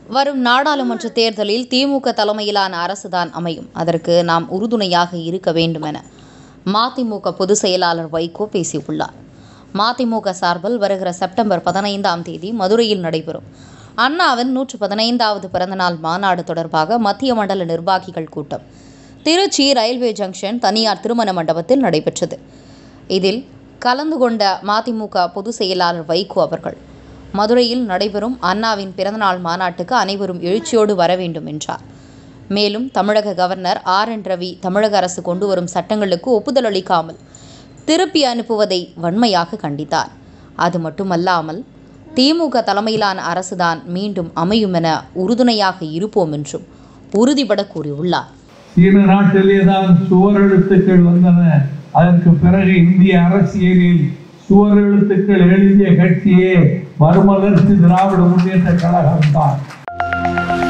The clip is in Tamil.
வரும் நாடாளுமன்ற தேர்தலில் திமுக தலைமையிலான அரசுதான் அமையும் அதற்கு நாம் உறுதுணையாக இருக்க வேண்டும் என மதிமுக பொதுச் செயலாளர் வைகோ பேசியுள்ளார் மதிமுக சார்பில் வருகிற செப்டம்பர் பதினைந்தாம் தேதி மதுரையில் நடைபெறும் அண்ணாவின் நூற்று பதினைந்தாவது பிறந்தநாள் மாநாடு தொடர்பாக மத்திய மண்டல நிர்வாகிகள் கூட்டம் திருச்சி ரயில்வே ஜங்ஷன் தனியார் திருமண மண்டபத்தில் நடைபெற்றது இதில் கலந்து கொண்ட மதிமுக பொதுச் செயலாளர் வைகோ அவர்கள் மதுரையில் நடைபெறும் அண்ணாவின் பிறந்தநாள் மாநாட்டுக்கு அனைவரும் எழுச்சியோடு வர வேண்டும் என்றார் மேலும் தமிழக கவர்னர் ஆர் என் ரவி தமிழக அரசு கொண்டு வரும் சட்டங்களுக்கு ஒப்புதல் அளிக்காமல் திருப்பி அனுப்புவதை வன்மையாக கண்டித்தார் அது மட்டுமல்லாமல் திமுக தலைமையிலான அரசுதான் மீண்டும் அமையும் என உறுதுணையாக இருப்போம் என்றும் உறுதிபட கூறியுள்ளார் சீன நாட்டிலே தான் சுவர் எழுத்துக்கள் வந்தன அதற்கு பிறகு இந்திய அரசியலில் சுவர் எழுத்துக்கள் எழுதிய கட்சியே மறுமலர்ச்சி திராவிட முன்னேற்ற கழகம் தான்